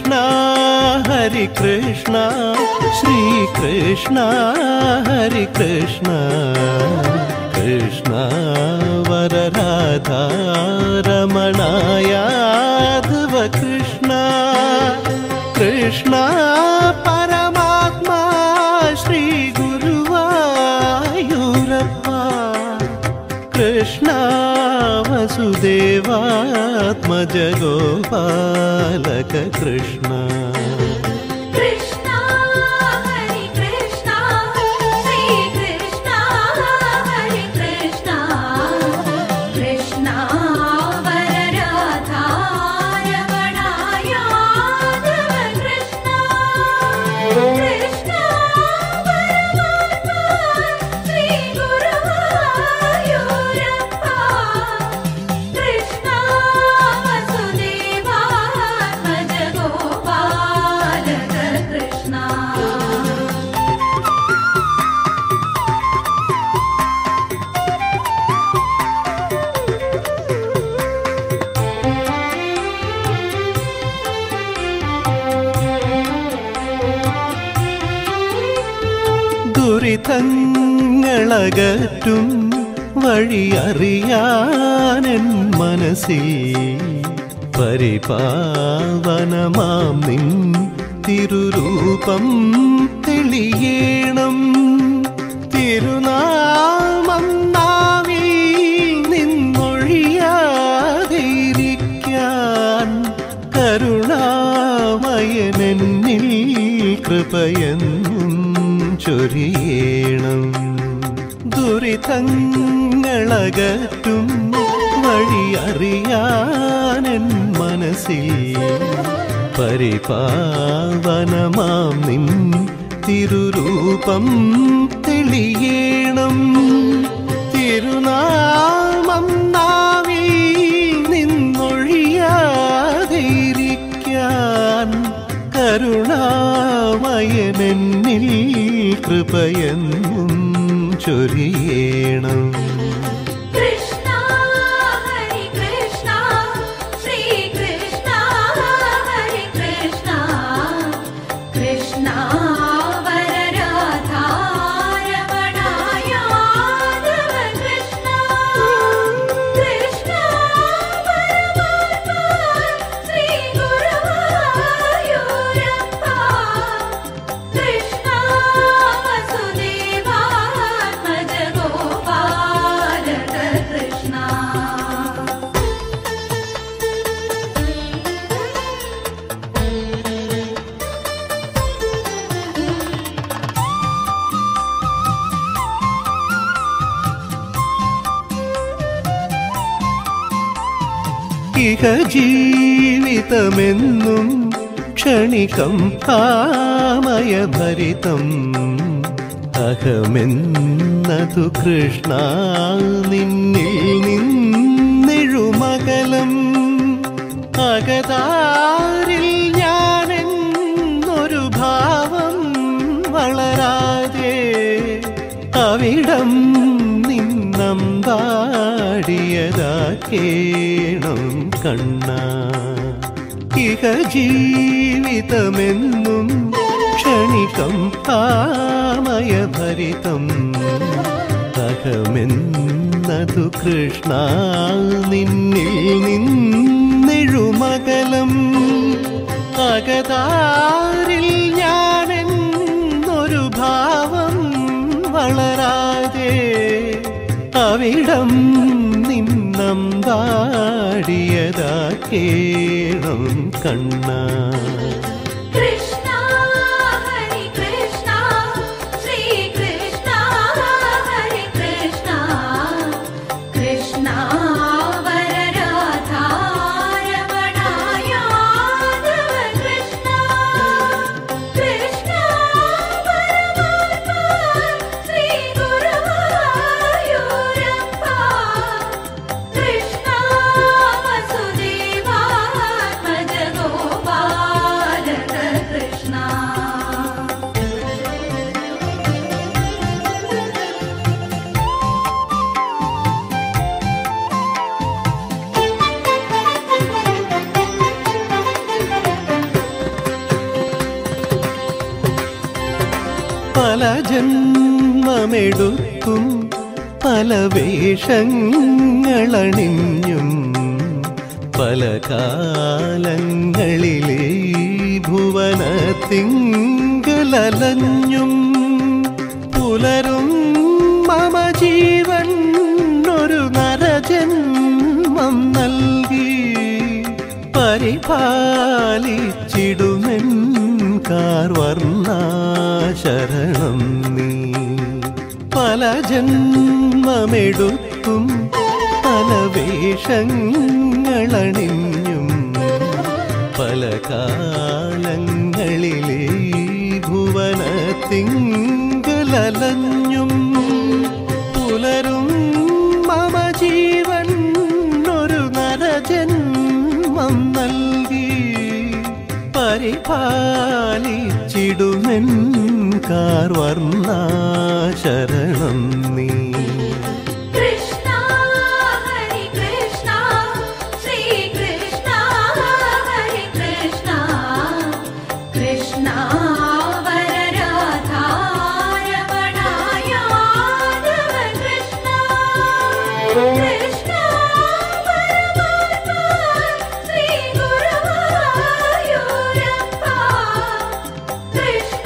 കൃഷ്ണ ഹരി കൃഷ്ണ ശ്രീകൃഷ്ണ ഹരി കൃഷ്ണ കൃഷ്ണ വരരാധാരമണായാധവ കൃഷ്ണ കൃഷ്ണ പരമാത്മാ ശ്രീ ഗുരുവായൂരപ്പ കൃഷ്ണ വസുദേവാത്മജ ഗോപാലക കൃഷ്ണ കൃഷ്ണ ഹരി കൃഷ്ണ ശ്രീ കൃഷ്ണ ഹരി കൃഷ്ണ കൃഷ്ണ വരരാധാ രമണായാധവ കൃഷ്ണ കൃഷ്ണ പരമാത്മാ ശ്രീ ഗുരുവായൂരപ്പ കൃഷ്ണ വസുദേവാത്മജ ഗോപാലക കൃഷ്ണ ദുരിതങ്ങളകറ്റും വഴിയറിയാനൻ മനസ്സിൽ പരിപാവനമാം നിൻ തിരുരൂപം തെളിയേണം തിരുനാമം നാവിൽ നിന്നൊഴിയാതിരിക്കാൻ കരുണാമയനെന്നിൽ കൃപയെന്നും ചൊരിയേണം ദുരിതങ്ങളകറ്റും വഴിയറിയാനൻ മനസ്സിൽ പരിപാവനമാം നിൻ തിരുരൂപം തെളിയേണം തിരുനാമം നാവിൽ നിന്നൊഴിയാതിരിക്കാൻ കരുണാമയനെന്നിൽ കൃപയെന്നും ചൊരിയേണം കൃഷ്ണ ഹരി കൃഷ്ണ ശ്രീ കൃഷ്ണ ഹരി കൃഷ്ണ കൃഷ്ണ വരരാധാ രമണായാധവ കൃഷ്ണ കൃഷ്ണ പരമാത്മാ ശ്രീ ഗുരുവായൂരപ്പ കൃഷ്ണ വസുദേവാത്മജ ഗോപാലക കൃഷ്ണ ഇഹ ജീവിതമെന്നും ക്ഷണികം കാമയഭരിതം അഹമെന്നതു കൃഷ്ണ നിന്നിൽ നിന്നെഴുമകലം അകതാരിൽ ഞാനെന്നൊരു ഭാവം വളരാതെ അവിടം നിന്നമ്പാടിയതാക്കേണം കണ്ണ ഇഹ ജീവിതമെന്നും ക്ഷണികം കാമയഭരിതം അഹമെന്നതു കൃഷ്ണ നിന്നിൽ നിന്നെഴുമകലം അകതാരിൽ ഞാനെന്നൊരു ഭാവം വളരാതെ അവിടം നിന്നമ്പാടിയതാക്കേണം കണ്ണ കൃഷ്ണ ഹരി കൃഷ്ണ ശ്രീ കൃഷ്ണ ഹരി കൃഷ്ണ കൃഷ്ണ വരരാധാ രമണായാധവ കൃഷ്ണ കൃഷ്ണ പരമാത്മാ ശ്രീ ഗുരുവായൂരപ്പ കൃഷ്ണ വസുദേവാത്മജ ഗോപാലക പല ജന്മമെടുത്തും പല വേഷങ്ങളണിഞ്ഞും പല കാലങ്ങളിലെ ഭുവനത്തിങ്കലലഞ്ഞും പുലരും മമ ജീവൻ ഒരു നരജന്മം നൽകി പരിപാലിച്ചിടുമെൻ കാർവർണാശരണം നീ പല ജന്മമെടുത്തും പല വേഷങ്ങളണിഞ്ഞും പല കാലങ്ങളിലെ ഭുവനത്തിങ്കലലഞ്ഞും പുലരും മമ ജീവൻ ഒരു നരജന്മം നൽകി പരിപാലിച്ചിടുമെൻ കാർവർണാശരണം നീ കൃഷ്ണ ഹരി കൃഷ്ണ ശ്രീ കൃഷ്ണ ഹരി കൃഷ്ണ കൃഷ്ണ വരരാധാരമണായ മാധവ കൃഷ്ണ കൃഷ്ണ പരമാത്മാ ശ്രീ ഗുരുവായൂരപ്പ കൃഷ്ണ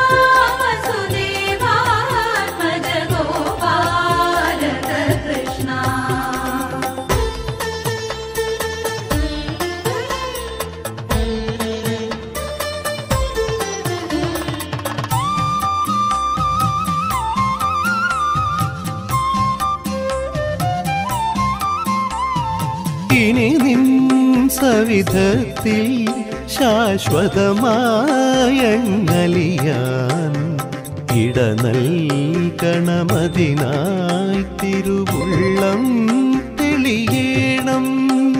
വസുദേവാത്മജ ഗോപാലക കൃഷ്ണ ഇനി നിൻ സവിധത്തിൽ ശാശ്വതമായങ്ങലിയാൻ ഇട നൽകണമതിനായി തിരുവുള്ളം തെളിയണം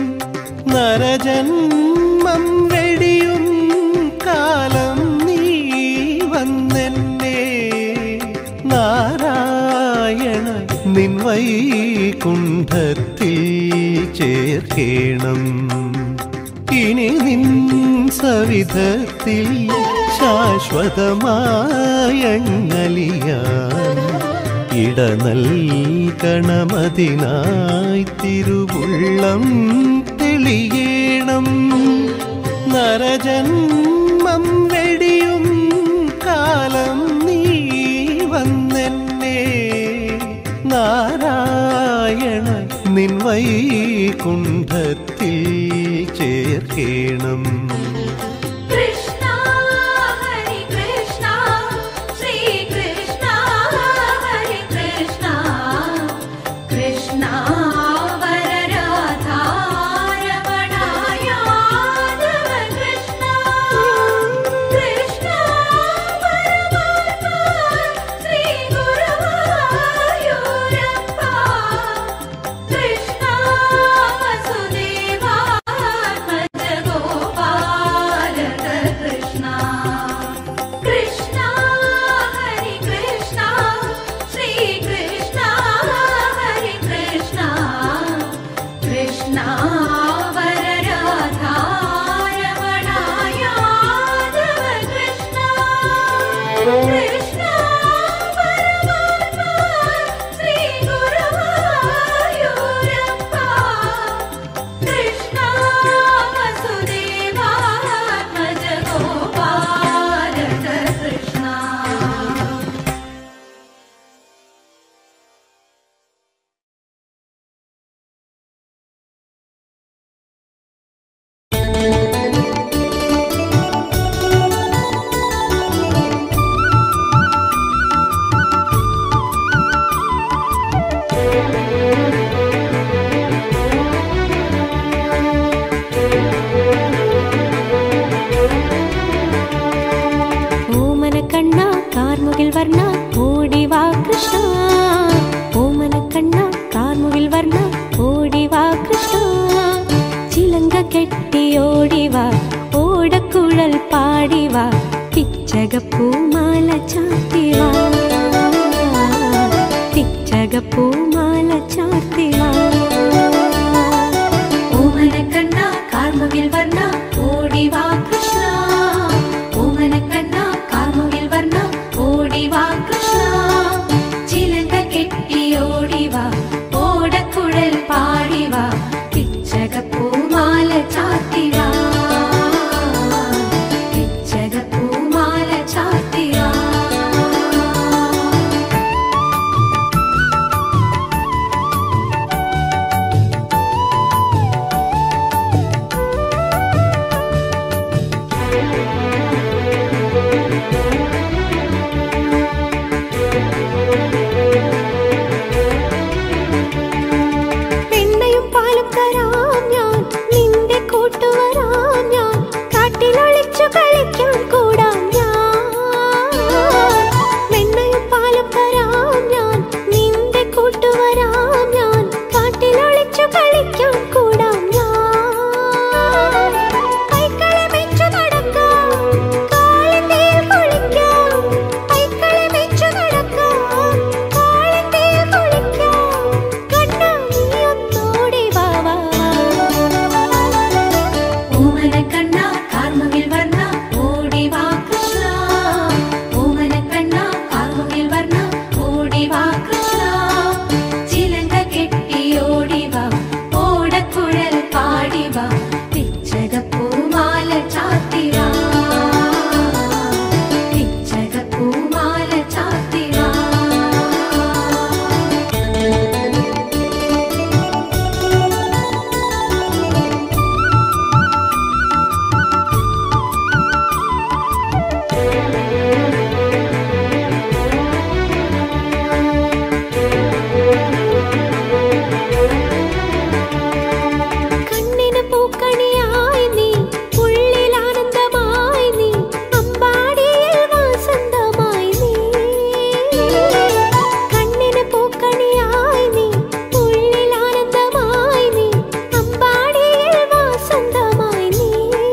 നരജന്മം വെടിയും കാലം നീ വന്നെന്നെ നാരായണ നിൻ വൈകുണ്ഠത്തിൽ ചേർക്കേണം ഇനി നിൻ സവിധത്തിൽ ശാശ്വതമായങ്ങലിയാൻ ഇട നൽകണമതിനായി തിരുവുള്ളം തെളിയണം നരജന്മം വെടിയും കാലം നീ വന്നെന്നെ നാരായണ നിൻ വൈകുണ്ഠത്തിൽ ചേർക്കേണം കൃഷ്ണ ഹരി കൃഷ്ണ ശ്രീ കൃഷ്ണ ഹരി കൃഷ്ണ കൃഷ്ണ വരരാധാരമണായ മാധവ കൃഷ്ണ കൃഷ്ണ പരമാത്മാ ശ്രീ ഗുരുവായൂരപ്പ കൃഷ്ണ വസുദേവാത്മജ ഗോപാലക കൃഷ്ണ കൃഷ്ണ ഹരി കൃഷ്ണ ശ്രീ കൃഷ്ണ ഹരി കൃഷ്ണ കൃഷ്ണ വരരാധാരമണായ മാധവ കൃഷ്ണ കൃഷ്ണ പരമാത്മാ ശ്രീ ഗുരുവായൂരപ്പ കൃഷ്ണ വസുദേവാത്മജ ഗോപാലക കൃഷ്ണ ഓമന കണ്ണ കാർമുകിൽ വർണ്ണ ഓടി വാ കൃഷ്ണ ഓമന കണ്ണ കാർമുകിൽ വർണ്ണ ഓടി വാ കൃഷ്ണ ചിലങ്ക കെട്ടി ഓടി വാ ഓടക്കുഴൽ പാടി വാ പിച്ചകപ്പൂമാല ചാത്തി വാ പിച്ചകപ്പൂമാല ചാത്തി വാ ഓമനക്കണ്ണ കാർമുകിൽ വർണ്ണ ഓടി വാ കൃഷ്ണ ഓമനക്കണ്ണ കാർമുകിൽ വർണ്ണ ഓടി വാ കൃഷ്ണ കാട്ടിലൊളിച്ചു കളിക്കാൻ കൂടാം ഞാൻ വെണ്ണയും പാലും തരാം ഞാൻ നിന്റെ കൂട്ടുവരാം ഞാൻ കാട്ടിലൊളിച്ചു കളിക്കാൻ കൂടാം ഞാൻ പൈക്കളെ മെച്ചു നടക്കാം കാളിന്തിയിൽ കുളിക്കാം പൈക്കളെ മെച്ചു നടക്കാം കാളിന്തിയിൽ കുളിക്കാം കണ്ണാ നീ ഒന്നോടി വാ വാ ഓമന കണ്ണ കാർമുകിൽ വർണ്ണ ഓടി വാ കൃഷ്ണ ഓമന കണ്ണ കാർമുകിൽ വർണ്ണ ഓടി വാ കൃഷ്ണ ചിലങ്ക കെട്ടി ഓടി വാ ഓടക്കുഴൽ പാടി വാ പിച്ചകപ്പൂമാല ചാത്തി വാ പിച്ചകപ്പൂമാല ചാത്തി വാ കണ്ണിന് പൂക്കണിയായി നീ ഉള്ളിൽ ആനന്ദമായി നീ അമ്പാടിയിൽ വാസന്തമായി നീ കണ്ണിന് പൂക്കണിയായി നീ ഉള്ളിൽ ആനന്ദമായി നീ അമ്പാടിയിൽ വാസന്തമായി നീ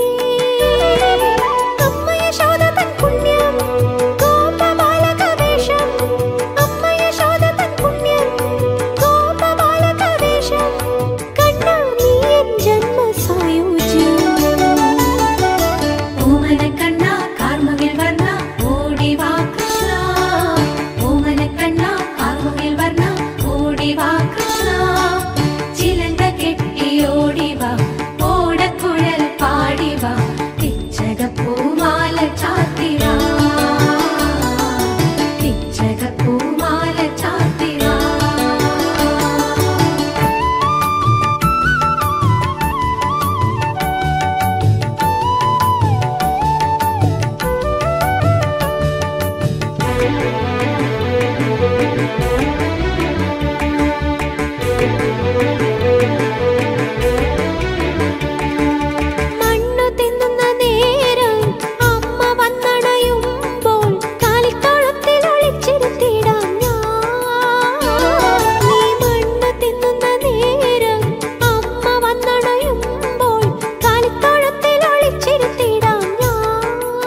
അമ്മ യശോദ തൻ പുണ്യം ഗോപബാലകവേഷം അമ്മ യശോദ തൻ പുണ്യം ഗോപബാലകവേഷം കണ്ണാ നീ എൻ ജന്മസായുജ്യം ഓമന കണ്ണ കാർമുകിൽ വർണ്ണ ഓടി വാ കൃഷ്ണ ഓമന കണ്ണ കാർമുകിൽ വർണ്ണ ഓടി വാ കൃഷ്ണ ചിലങ്ക കെട്ടി ഓടി വാ ഓടക്കുഴൽ പാടി വാ പിച്ചകപ്പൂമാല ചാത്തി വാ പിച്ചകപ്പൂമാല ചാത്തി വാ മണ്ണു തിന്നുന്ന നേരം അമ്മ വന്നണയുമ്പോൾ കാലിത്തോളത്തിൽ ഒളിച്ചിരുത്തിടാം ഞാൻ നീ മണ്ണ് തിന്നുന്ന നേരം അമ്മ വന്നണയുമ്പോൾ കാലിത്തോളത്തിൽ ഒളിച്ചിരുത്തിടാം ഞാൻ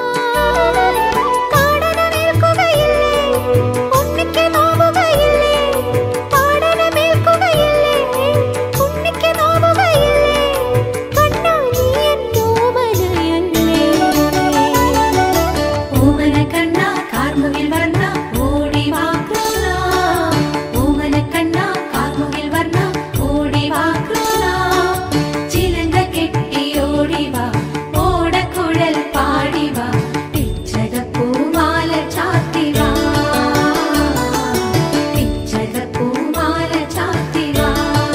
കാടനമേൽക്കുകയില്ലേ ഉണ്ണിക്ക് നോവുകയില്ലേ പാടനമേൽക്കുകയില്ലേ ഉണ്ണിക്ക് നോവുകയില്ലേ കണ്ണാ നീ എന്നോമനയല്ലേ ഓമന കണ്ണ കാർമുകിൽ വർണ്ണ ഓടി വാ കൃഷ്ണ ഓമന കണ്ണ കാർമുകിൽ വർണ്ണ ഓടി വാ കൃഷ്ണ ചിലങ്ക കെട്ടി ഓടി വാ ഓടക്കുഴൽ പാടി വാ പിച്ചകപ്പൂമാല ചാത്തി വാ പിച്ചകപ്പൂമാല ചാത്തി വാ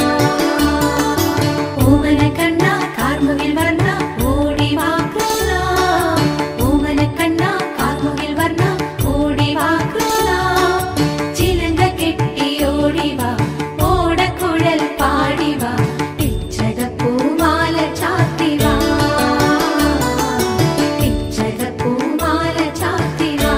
ഓമന കണ്ണ കാർമുകിൽ വർണ്ണ ഓടി വാ കൃഷ്ണ ഓമന കണ്ണ കാർമുകിൽ വർണ്ണ ഓടി വാ കൃഷ്ണ ചിലങ്ക കെട്ടി ഓടി വാ ഓടക്കുഴൽ പാടി വാ പിച്ചകപ്പൂമാല ചാത്തി വാ പിച്ചകപ്പൂമാല ചാത്തി വാ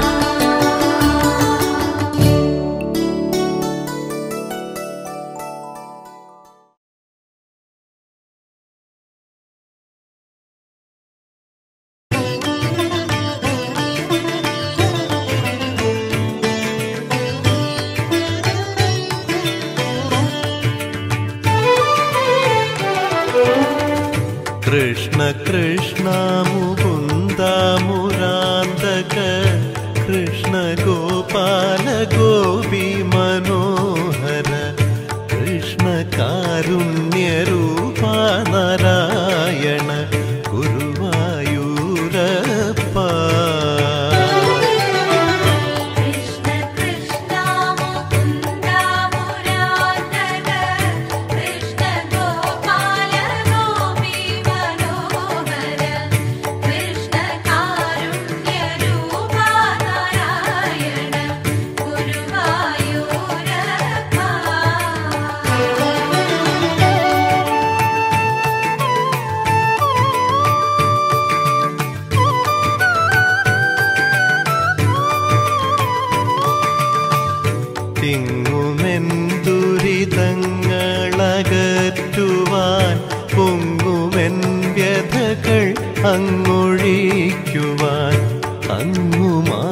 കൃഷ്ണ കൃഷ്ണ മുകുന്ദ മുരാന്തക കൃഷ്ണ ഗോപാല ഗോപി മനോഹര കൃഷ്ണ കാരുണ്യരൂപ നാരായണ ഗുരുവായൂരപ്പ കൃഷ്ണ കൃഷ്ണ മുകുന്ദ മുരാരക കൃഷ്ണ ഗോപാല ഗോപി മനോഹര അങ്ങു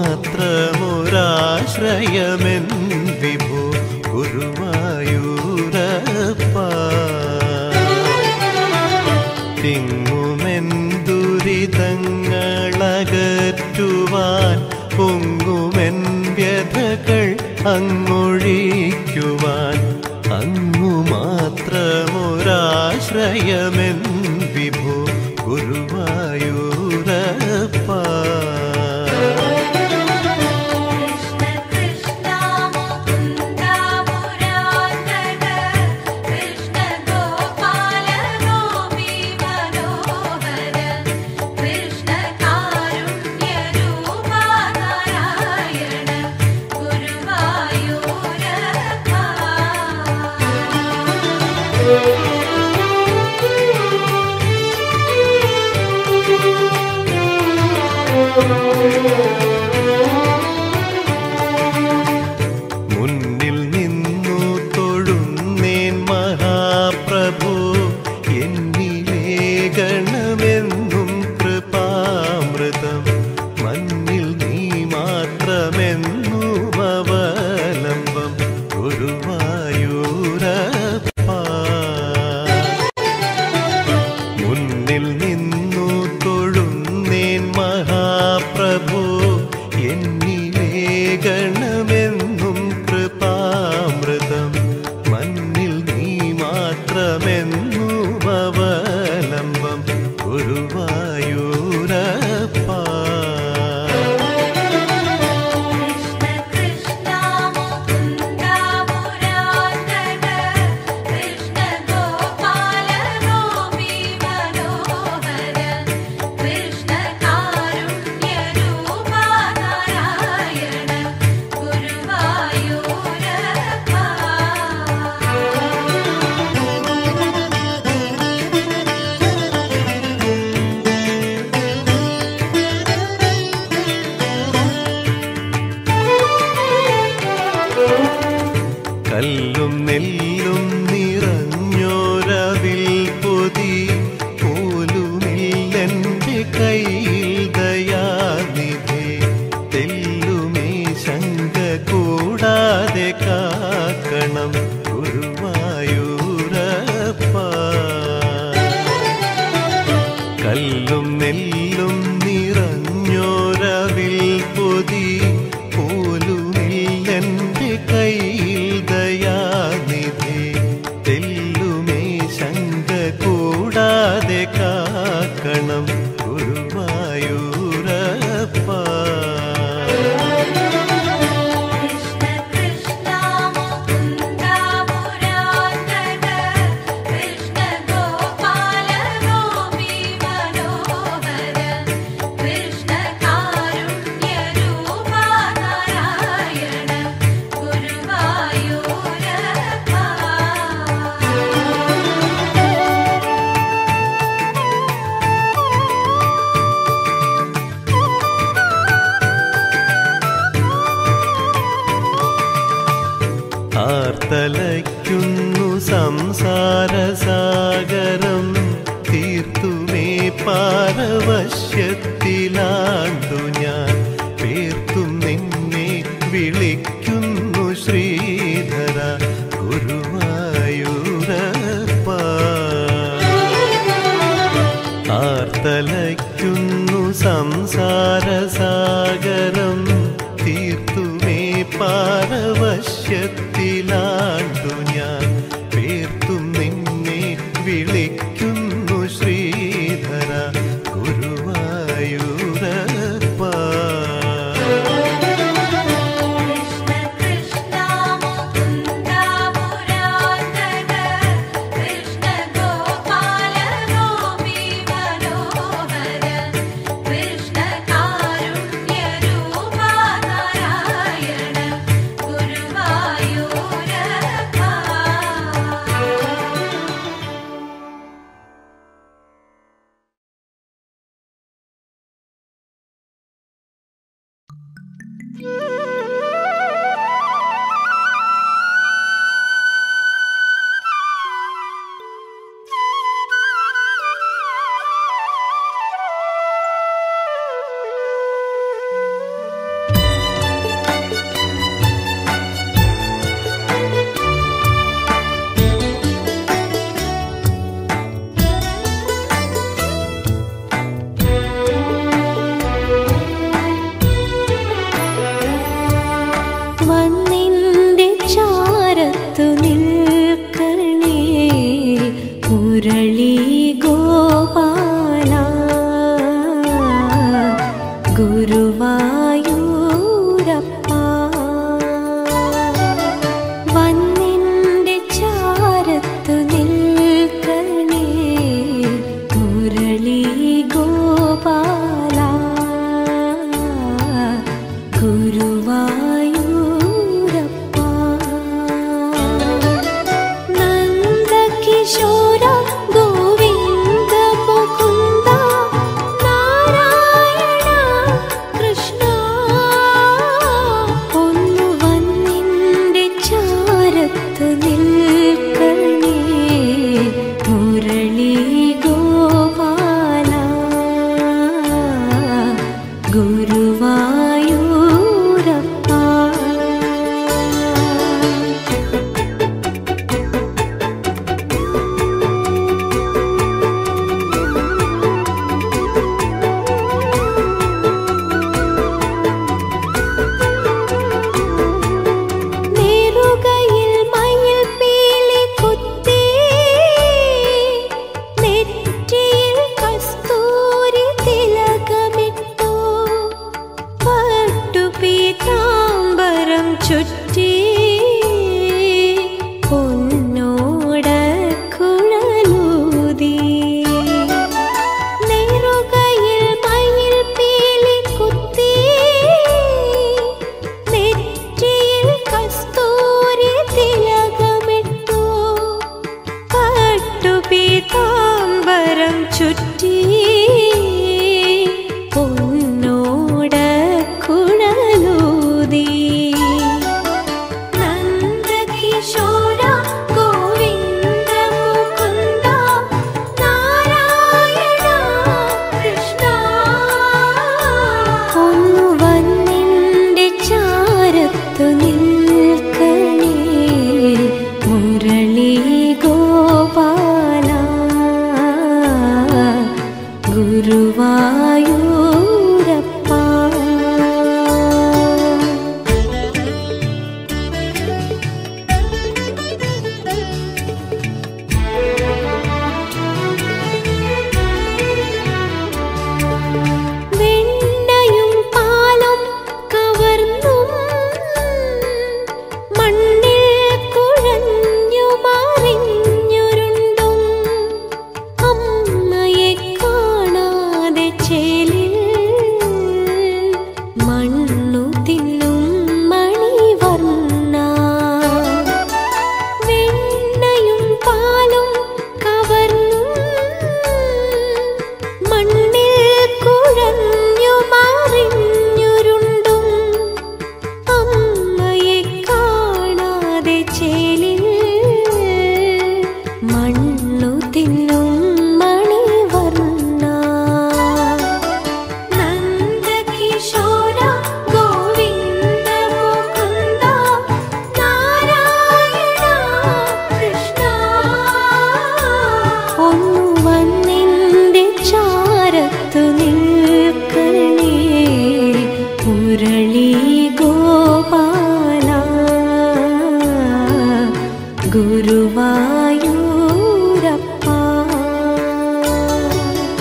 മാത്രമൊരാശ്രയമെൻ വിഭോ ഗുരുവായൂരപ്പ തിങ്ങുമെൻ ദുരിതങ്ങളകറ്റുവാൻ പൊങ്ങുമെൻ വ്യഥകൾ അങ്ങൊഴിക്കുവാൻ അങ്ങു മാത്രമൊരാശ്രയമെൻ വിഭോ ഗുരുവായൂരപ്പ കൃഷ്ണ കൃഷ്ണ മുകുന്ദ മുരാരക കൃഷ്ണ ഗോപാല ഗോപി മനോഹര കൃഷ്ണ കാരുണ്യ രൂപ നാരായണ മുന്നിൽ നിന്നു തൊഴുന്നേൻ മഹാപ്രഭു എന്നിലേകണമെന്നും കൃപാമൃതം മഞ്ഞിൽ നീ മാത്രമെന്നും അവലംബം ഗുരുവായൂരപ്പ മുന്നിൽ നിന്നു തൊഴുന്നേൻ മഹാപ്രഭു എന്നിലേകണമെന്നും കൃപാമൃതം മഞ്ഞിൽ നീ മാത്രമെന്നും അവലംബം ഗുരുവായൂരപ്പ കൃഷ്ണ കൃഷ്ണ മുകുന്ദ മുരാരക കൃഷ്ണ ഗോപാല ഗോപി മനോഹര കൃഷ്ണ കാരുണ്യ രൂപ നാരായണ കല്ലും നെല്ലും നിറഞ്ഞോരവിൽ പൊതി പോലുമില്ലെന്റെ കയ്യിൽ ദയാനിധി തെല്ലുമേ ശങ്ക കൂടാതെ കാക്കണം ഗുരുവായൂരപ്പ കല്ലും നെല്ലും നിറഞ്ഞോരവിൽ പൊതി പോലുമില്ലെന്റെ കയ്യിൽ ദയാനിധി തെല്ലുമേ ശങ്ക കൂടാതെ കാക്കണം ഗുരുവായൂരപ്പ കൃഷ്ണ കൃഷ്ണ മുകുന്ദ മുരാരക കൃഷ്ണ ഗോപാല ഗോപി മനോഹര കൃഷ്ണ കാരുണ്യ രൂപ നാരായണ ഗുരുവായൂരപ്പ ആർത്തലയ്ക്കുന്നു സംസാരസാഗരം തീർത്തുമേ പാരവശ്യത്തിലാണ്ടു ഞാൻ പേർത്തും നിന്നെ വിളിക്കുന്നു ശ്രീധര ഗുരുവായൂരപ്പ ആർത്തലയ്ക്കുന്നു സംസാരസാഗരം തീർത്തുമേ പാരവശ്യത്തിലാണ്ടു ഞാൻ പേർത്തും നിന്നെ വിളിക്കുന്നു ശ്രീധര ഗുരുവായൂരപ്പ കൃഷ്ണ കൃഷ്ണ മുകുന്ദ മുരാരക കൃഷ്ണ ഗോപാല ഗോപി മനോഹര കൃഷ്ണ കാരുണ്യ രൂപ നാരായണ ഗുരുവായൂരപ്പ ഗുരുവായൂരപ്പ വന്നിന്റെ ചാരത്തു നിൽക്കണേ മുരളി ഗോപാല ഗുരുവായൂരപ്പ നന്ദകിശോര ഗോവിന്ദ മുകുന്ദ നാരായണ കൃഷ്ണ ഒന്നു വന്നിന്റെ ചാരത്ത് നിൽക്കണേ മുരളി ഗോപാല ഗുരുവായൂരപ്പ നേറുകയിൽ മയിൽ പീലി കുത്തി നെറ്റിയിൽ കസ്തൂരി തിലകമിട്ടു പട്ടുപീതാംബരം ചുറ്റി പൊന്നോട കുഴലൂതി നേറുകയിൽ മയിൽ പീലി കുത്തി നെറ്റിയിൽ കസ്തൂരി തിലകമിട്ടു പട്ടുപീതാംബരം ചുറ്റി പൊന്നോട കുഴലൂതി നന്ദകിശോര ഗോവിന്ദ മുകുന്ദ നാരായണ കൃഷ്ണ ഒന്നു വന്നിന്റെ ചാരത്തു നിൽക്കണേ മുരളി ഗോപാല ഗുരുവായൂരപ്പ വെണ്ണയും പാലും കവർന്നും മണ്ണിൽ കുഴഞ്ഞു മറിഞ്ഞുരുണ്ടും അമ്മയെ കാണാതെ ചേലിൽ മണ്ണു തിന്നും മണിവർണ്ണ വെണ്ണയും പാലും കവർന്നും മണ്ണിൽ കുഴഞ്ഞു മറിഞ്ഞുരുണ്ടും അമ്മയെ കാണാതെ ചേലിൽ മണ്ണു തിന്നും മണിവർണ്ണ നന്ദകിശോര ഗോവിന്ദ മുകുന്ദ നാരായണ കൃഷ്ണ ഒന്നു വന്നിന്റെ ചാരത്തു നിൽക്കണേ മുരളി ഗോപാല ഗുരുവായൂരപ്പ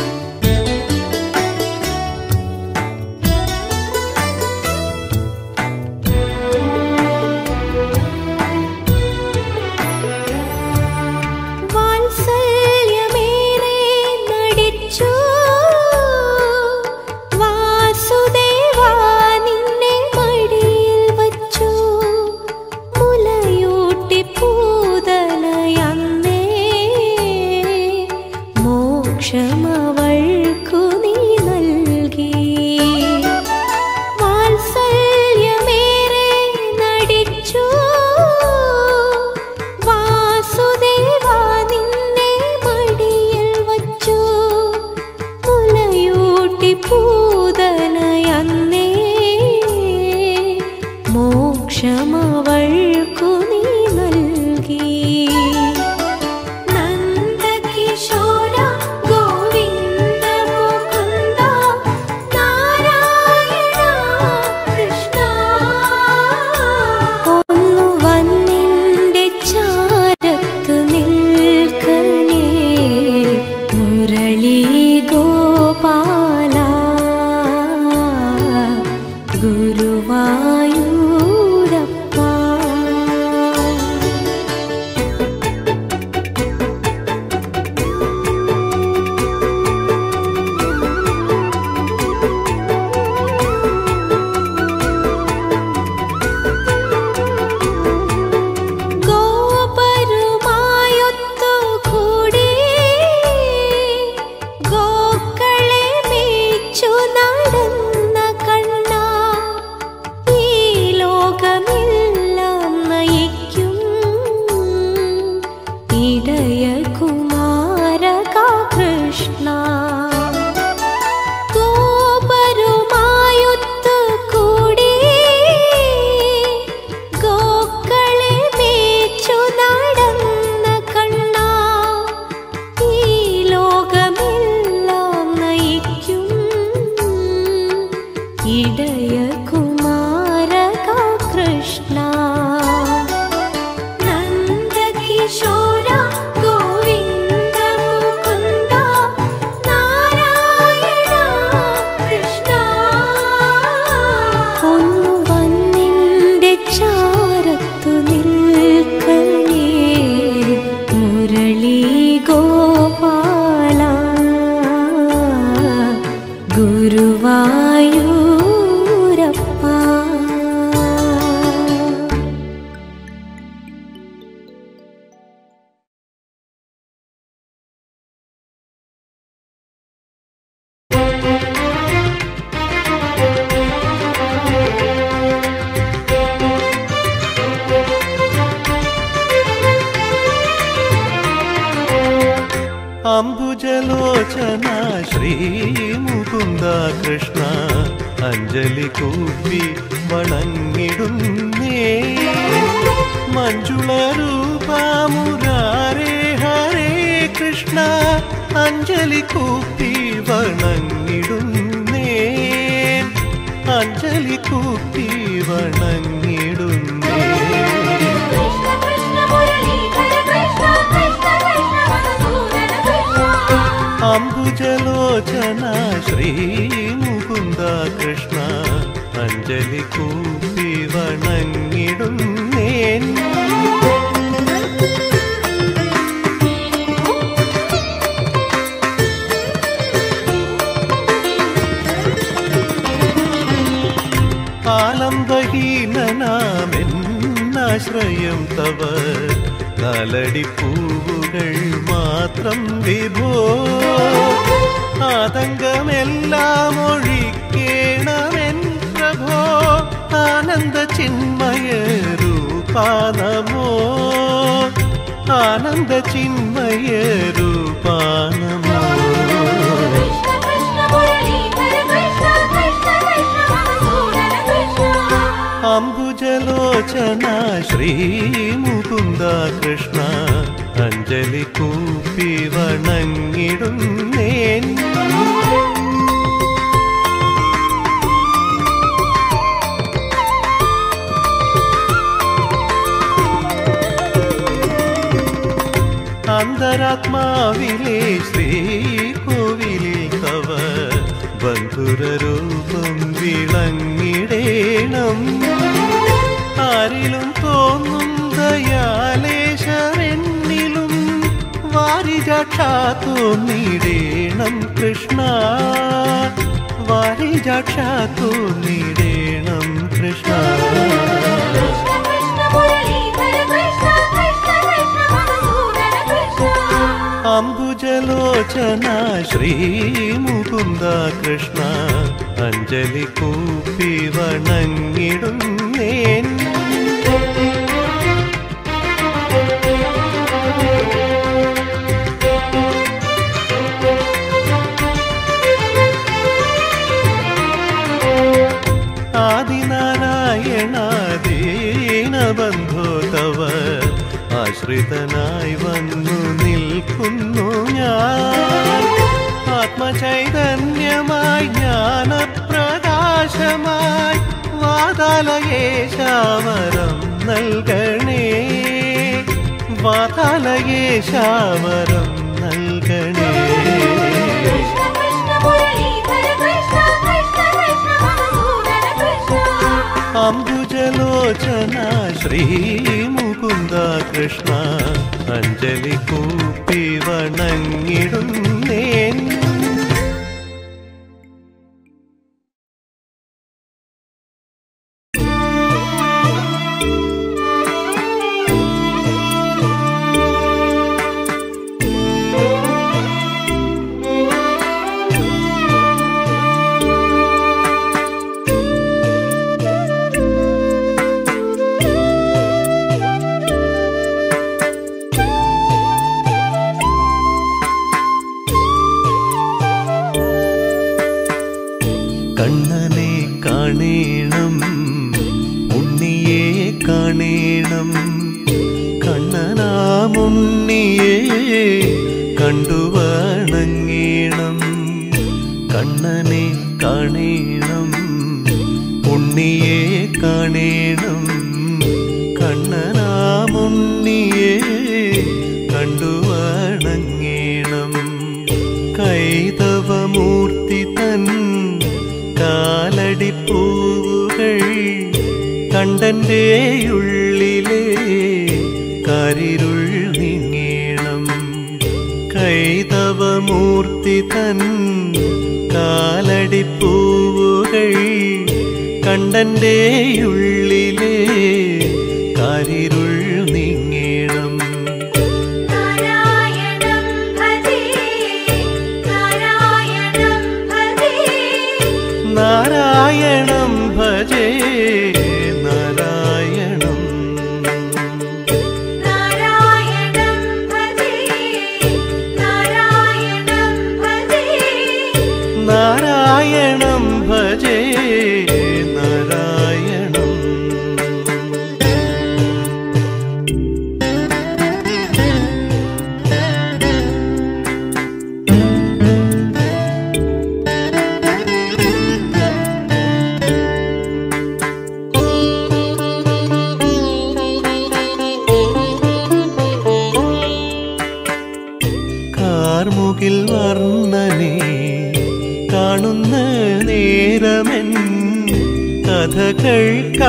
വാത്സല്യമേറെ നടിച്ചു വാസുദേവാ നിന്നെ ഗുരുവായൂരപ്പ ഗോപരുമായൊത്തുകൂടി ഗോക്കളെ മേച്ചു നടന്ന കണ്ണ ഈ ലോകമെല്ലാം നയിക്കും ഇടയ കുമാരക കൃഷ്ണ ഗോപരുമായൊത്തുകൂടി ഗോക്കളെ മേച്ചു നടന്ന കണ്ണ ഈ ലോകമെല്ലാം നയിക്കും ഇടയ കുമാരക കൃഷ്ണ നന്ദകിശോര ഗോവിന്ദ മുകുന്ദ നാരായണ കൃഷ്ണ ഒന്നു വന്നിന്റെ ചാരത്തു നിൽക്കണേ മുരളി ഗോപാല ഗുരുവായൂരപ്പ അംബുജലോചന ശ്രീ മുകുന്ദ കൃഷ്ണ അഞ്ജലി കൂപ്പി വണങ്ങിടുന്നേ മഞ്ജുള രൂപ മുരാരേ ഹരേ കൃഷ്ണ അഞ്ജലി കൂപ്പി വണങ്ങിടുന്നേ അഞ്ജലി കൂപ്പി വണങ്ങിടുന്നേ കൃഷ്ണ കൃഷ്ണ മുരളീധര കൃഷ്ണ കൃഷ്ണ കൃഷ്ണ മധുസൂദന കൃഷ്ണ അംബുജലോചന ശ്രീ മുകുന്ദ കൃഷ്ണ അഞ്ജലി കൂപ്പി വണങ്ങിടുന്നേൻ ആലംബഹീനനാമെന്നാശ്രയം തവ കാലടി പൂവുകൾ മാത്രം വിഭോ ആതങ്കമെല്ലാം ഒഴിക്കേണമെൻ പ്രഭോ ആനന്ദ ചിന്മയ രൂപാനമോ ആനന്ദ ചിന്മയ രൂപാനമോ കൃഷ്ണ കൃഷ്ണ മുരളീധര കൃഷ്ണ കൃഷ്ണ കൃഷ്ണ മധുസൂദന കൃഷ്ണ അംബുജലോചന ശ്രീ മുകുന്ദ കൃഷ്ണ അഞ്ജലി കൂപ്പി വണങ്ങിടുന്നേൻ അന്തരാത്മാവിലെ ശ്രീകോവിലിൽ തവ ബന്ധുരൂപം വിളങ്ങിടേണം ആരിലും തോന്നും ദയാലേശമെന്നിലും വാരിജാക്ഷാ തോന്നിടേണം കൃഷ്ണ വാരിജാക്ഷാ തോന്നിടേണം കൃഷ്ണ കൃഷ്ണ കൃഷ്ണ മുരളീധര കൃഷ്ണ കൃഷ്ണ കൃഷ്ണ മധുസൂദന കൃഷ്ണ അംബുജലോചന ശ്രീ മുകുന്ദ കൃഷ്ണ അഞ്ജലി കൂപ്പി വണങ്ങിടുന്നേൻ ആദിനാരായണ ദീനബന്ധോ തവ ആശ്രിതനായി വന്നു നിൽക്കുന്നു ഞാൻ ആത്മചൈതന്യമായി ജ്ഞാനപ്രകാശമായി വാതാലയേശാവരം നൽകണേ വാതാലയേശാവരം നൽകണേ കൃഷ്ണ കൃഷ്ണ മുരളീധര കൃഷ്ണ കൃഷ്ണ കൃഷ്ണ മധുസൂദന കൃഷ്ണ അംബുജലോചന ശ്രീ മുകുന്ദ കൃഷ്ണ അഞ്ജലി കൂപ്പി വണങ്ങിടുന്നേൻ കണ്ണനെ കാണേണം ഉണ്ണിയെ കാണേണം കണ്ണനാമുണ്ണിയെ കണ്ടുവണങ്ങേണം കണ്ണനെ കാണേണം ഉണ്ണിയെ കാണേണം കണ്ണനാമുണ്ണിയെ കണ്ടുവണങ്ങേണം കൈതവമൂർത്തി തൻ കാലടിപ്പൂവുകൾ കണ്ടൻ്റെ ഉള്ളിലെ കരിരുൾ നീങ്ങേണം കൈതവമൂർത്തി തൻ കാലടിപ്പൂവുകൾ കണ്ടൻ്റെ ഉള്ളിലെ കരിരുൾ നീങ്ങേണം നാരായണം ഭജേ നാരായണം ഭജേ നാരായണം ഭജേ നാരായണം നാരായണം ഭജേ നാരായണം ഭജേ നാരായണം ഭജേ നാരായണം കാർമുകിൽ വർണ്ണനെ കാണുന്ന നേരമെൻ കഥകൾ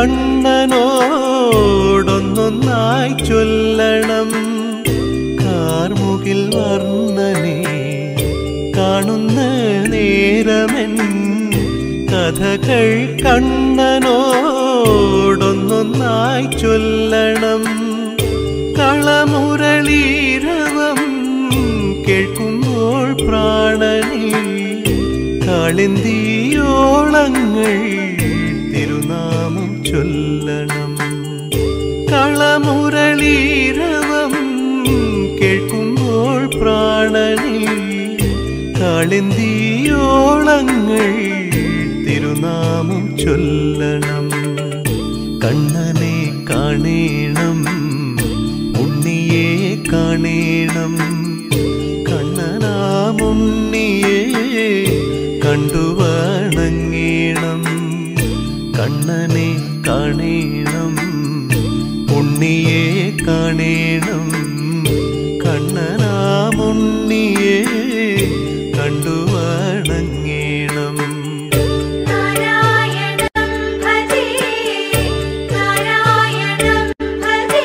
കണ്ണനോടൊന്നൊന്നായി ചൊല്ലണം കാർമുകിൽ വർണ്ണനെ കാണുന്ന നേരമെൻ കഥകൾ കണ്ണനോടൊന്നൊന്നായി ചൊല്ലണം കളമുരളീരവം കേൾക്കുമ്പോൾ പ്രാണനിൽ കളിന്തിയോളങ്ങൾ തിരുനാമം ചൊല്ലണം കളമുരളീരവം കേൾക്കുമ്പോൾ പ്രാണനിൽ കളിന്തിയോളങ്ങൾ തിരുനാമം ചൊല്ലണം കണ്ണനെ കാണേണം ഉണ്ണിയെ കാണേണം കണ്ണനാമുണ്ണിയെ കണ്ടുവണങ്ങേണം കണ്ണനെ കാണേണം ഉണ്ണിയെ കാണേണം കണ്ണനാമുണ്ണിയെ കണ്ടുവണങ്ങേണം നാരായണം ഭജേ നാരായണം ഭജേ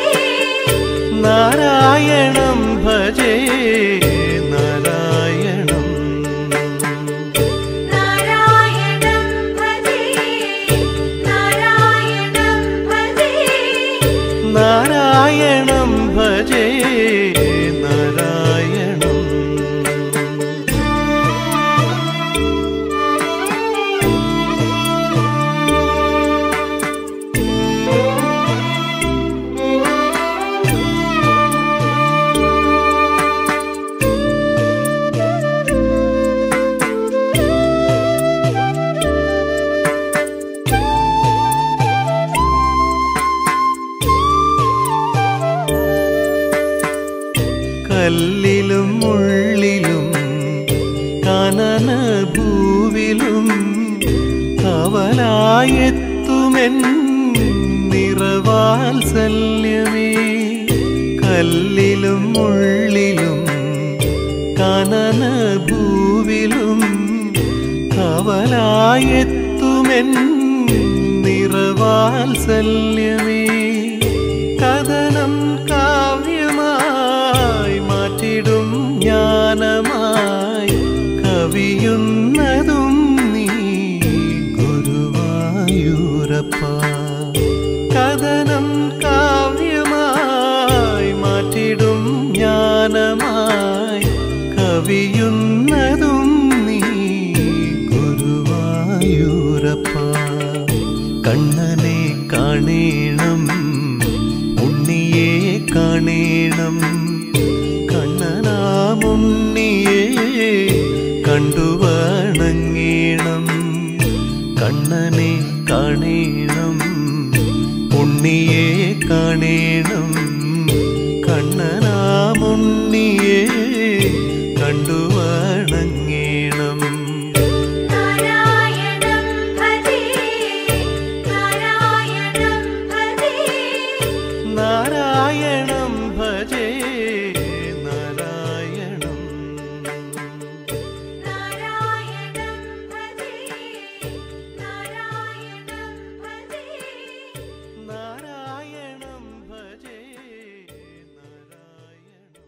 നാരായണം ഭജേ നാരായണം നാരായണം ഭജേ നാരായണം ഭജേ നാരായണം ഭജേ നാരായണം കല്ലിലും മുള്ളിലും കനന ഭൂവിലും കവലായെത്തുമെൻ നിറവാത്സല്യമേ കല്ലിലും മുള്ളിലും കനന ഭൂവിലും കവലായെത്തുമെൻ നിറവാത്സല്യമേ വാത്സല്യമേ കഥനം കാവ്യമായി മാറ്റിടും ജ്ഞാനമായി കവിയുന്നതും നീ ഗുരുവായൂരപ്പ കഥനം കാവ്യമായി മാറ്റിടും ജ്ഞാനമായി കവിയുന്നതും നീ ഗുരുവായൂരപ്പ കണ്ണനെ കാണേണം ഉണ്ണിയെ കാണേണം കണ്ണനാമുണ്ണിയെ കണ്ടു വണങ്ങേണം കണ്ണനെ കാണേണം ഉണ്ണിയെ കാണേണം കണ്ണനാമുണ്ണിയെ കണ്ടു വണങ്ങേണം നാരായണം ഭജേ നാരായണം ഭജേ നാരായണം ഭജേ നാരായണം നാരായണം ഭജേ നാരായണം ഭജേ നാരായണം ഭജേ നാരായണം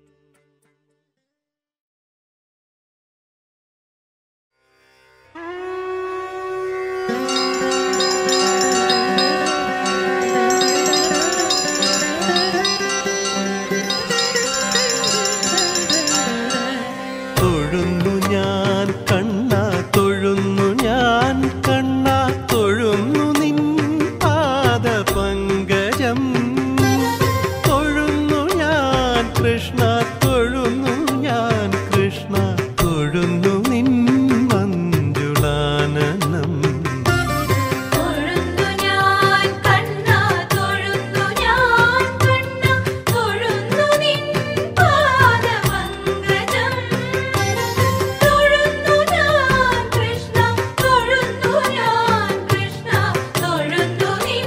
തൊഴുന്നു ഞാൻ കണ്ണ തൊഴുന്നു ഞാൻ കണ്ണ തൊഴുന്നു നിൻ പാദ പങ്കജം തൊഴുന്നു ഞാൻ കൃഷ്ണ തൊഴുന്നു ഞാൻ കൃഷ്ണ തൊഴുന്നു നിൻ മഞ്ജുളാനനം തൊഴുന്നു ഞാൻ കണ്ണ തൊഴുന്നു ഞാൻ കണ്ണ തൊഴുന്നു നിൻ പാദപങ്കജം തൊഴുന്നു ഞാൻ കൃഷ്ണ തൊഴുന്നു ഞാൻ കൃഷ്ണ തൊഴുന്നു നിൻ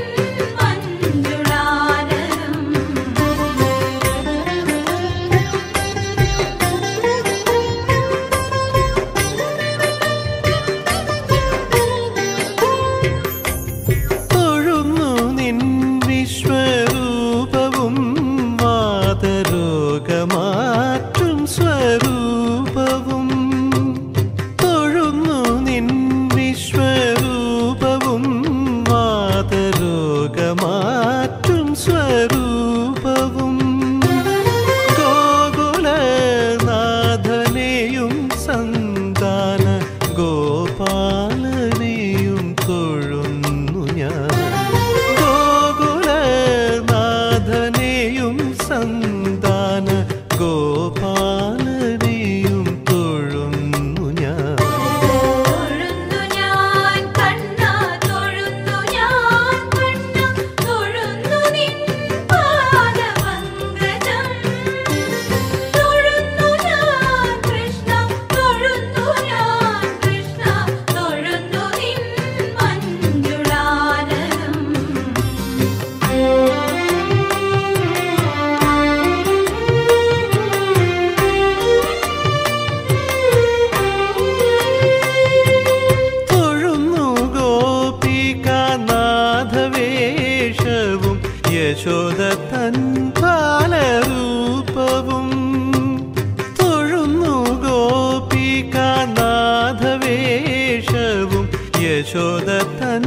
തൊഴുന്നു നിൻ വിശ്വരൂപവും വാതരോഗമാറ്റും സ്വരൂപവും തൊഴുന്നു നിൻ വിശ്വരൂപവും വാതരോഗമാറ്റും സ്വരൂപവും ഗോകുലനാഥനെയും സന്താന ഗോപാലനെയും തൊഴുന്നു ഞാൻ ഗോകുലനാഥനെയും സന്താന ഗോപാലനെയും തൊഴുന്നു ഞാൻ തൊഴുന്നു ഞാൻ കണ്ണ തൊഴുന്നു ഞാൻ കണ്ണ തൊഴുന്നു നിൻ പാദപങ്കജം തൊഴുന്നു ഞാൻ കൃഷ്ണ തൊഴുന്നു ഞാൻ കൃഷ്ണ തൊഴുന്നു നിൻ മഞ്ജുളാനനം തൊഴുന്നു ഗോപികാനാഥവേഷവും യശോദ തൻ ബാലരൂപവും തൊഴുന്നു ഗോപികാനാഥവേഷവും യശോദ തൻ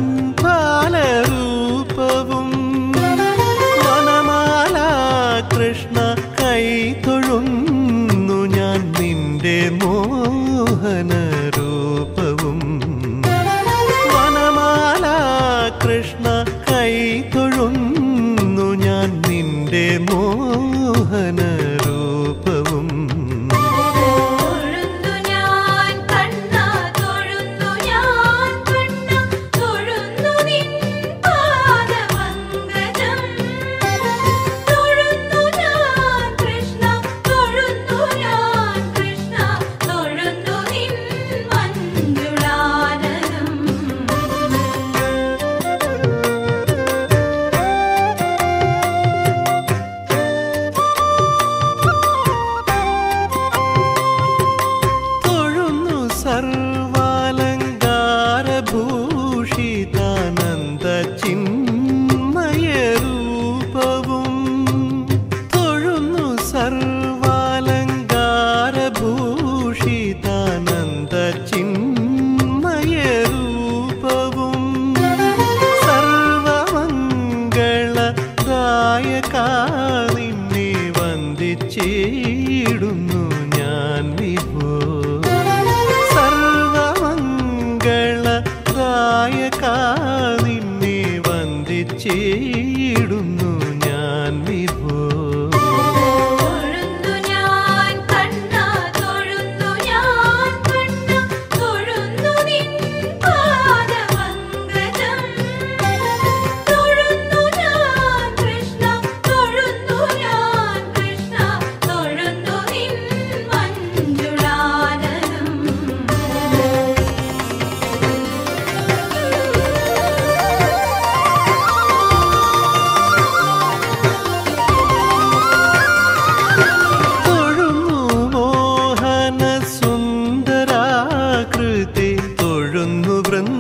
ബാലരൂപവും വനമാല കൃഷ്ണ കൈ തൊഴുന്നു ഞാൻ നിന്റെ മോഹന രൂപവും വനമാല കൃഷ്ണ കൈ തൊഴുന്നു ഞാൻ നമിച്ചിടുന്നു ഞാൻ വിഭോ തൊഴുന്നു ഞാൻ കണ്ണ തൊഴുന്നു ഞാൻ കണ്ണ തൊഴുന്നു നിൻ പാദപങ്കജം തൊഴുന്നു ഞാൻ കൃഷ്ണ തൊഴുന്നു ഞാൻ കൃഷ്ണ തൊഴുന്നു നിൻ മഞ്ജുളാനനം തൊഴുന്നു മോഹന സുന്ദരാകൃതി തൊഴുന്നു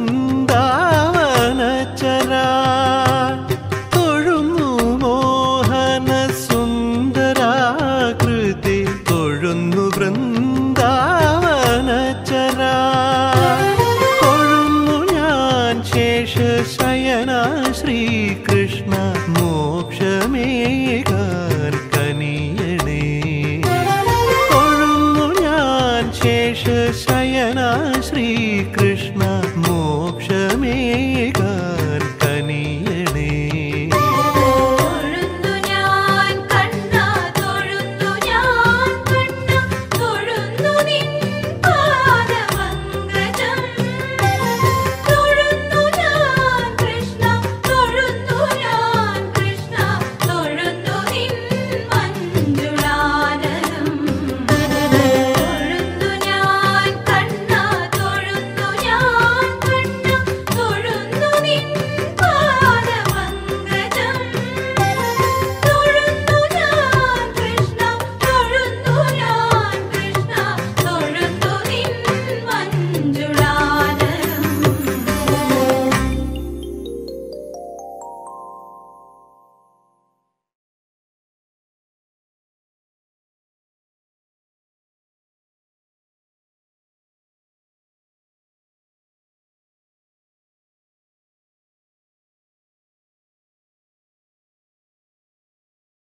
വൃന്ദാവനചരാ തൊഴുന്നു മോഹന സുന്ദരാകൃതി തൊഴുന്നു വൃന്ദാവനചരാ തൊഴുന്നു ഞാൻ ശേഷശയന ശ്രീകൃഷ്ണ